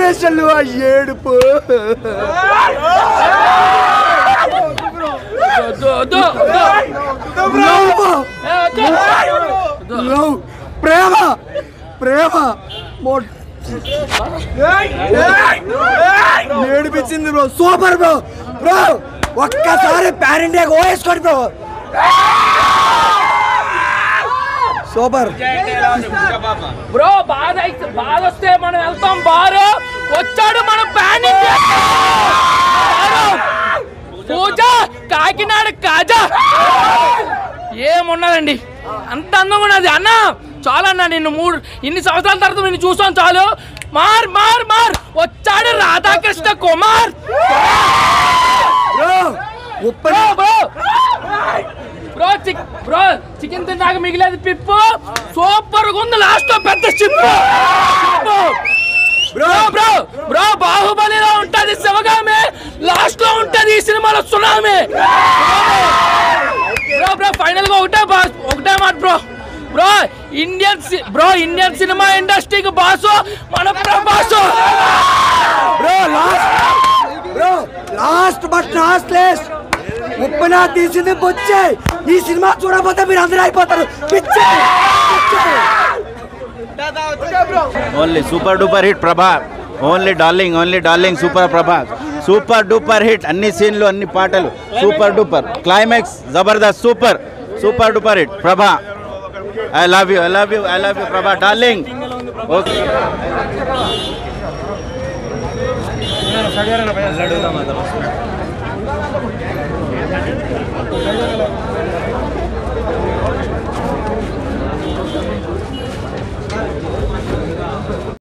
ఎక్స్ప్రెషన్లు ఆ ఏడుపు వద్దు, వద్దు, వద్దు. నవ్వు, ఏ, వద్దు. నవ్వు. ప్రేమ ప్రేమ మో- ఏడిపించింది బ్రో సూపర్ బ్రో బ్రో ఒక్కసారి పాన్ ఇండియాకి ఓవేసుకోండి బ్రో సూపర్ బ్రో బాధ అయితే బాధ వస్తే మనం వెళ్తాం బారు వచ్చాడు మన ప్యాన్ పూజ కాకినాడ కాజా ఏమున్నదండి అంత అందంగా ఉన్నది అన్న చాలా అన్న నిన్ను మూడు ఇన్ని సంవత్సరాల తర్వాత నిన్ను చూసాం చాలు మార్ మార్ మార్ వచ్చాడు Radhakrishna Kumar bro bro bro bro చిక్ బ్రో చికెన్ తిన్నాక మిగిలేదు పిప్పు సూపర్ గా ఉంది లాస్ట్ లో పెద్ద చిప్పు బ్రో బ్రో బ్రో బాహుబలిలో ఉంటది శివగామి లాస్ట్ లో ఉంటది ఈ సినిమాలో సునామి బ్రో బ్రో ఫైనల్ గా ఒకటే బాస్ ఒకటే మాట బ్రో బ్రో ఇండియన్ సి- బ్రో ఇండియన్ సినిమా ఇండస్ట్రీకి బాసు మన Prabhas bro last bro last but last లేస్ట్ ఉప్పెన తీసింది బొచ్చే ఈ సినిమా చూడకపోతే మీరు అందరూ అయిపోతారు పిచ్చే only super duper hit Prabha only darling only darling super Prabha super duper hit అన్ని సీన్లు అన్ని పాటలు సూపర్ డూపర్ క్లైమాక్స్ జబర్దస్త్ super super duper hit Prabha I love you I love you I love you Prabha darling okay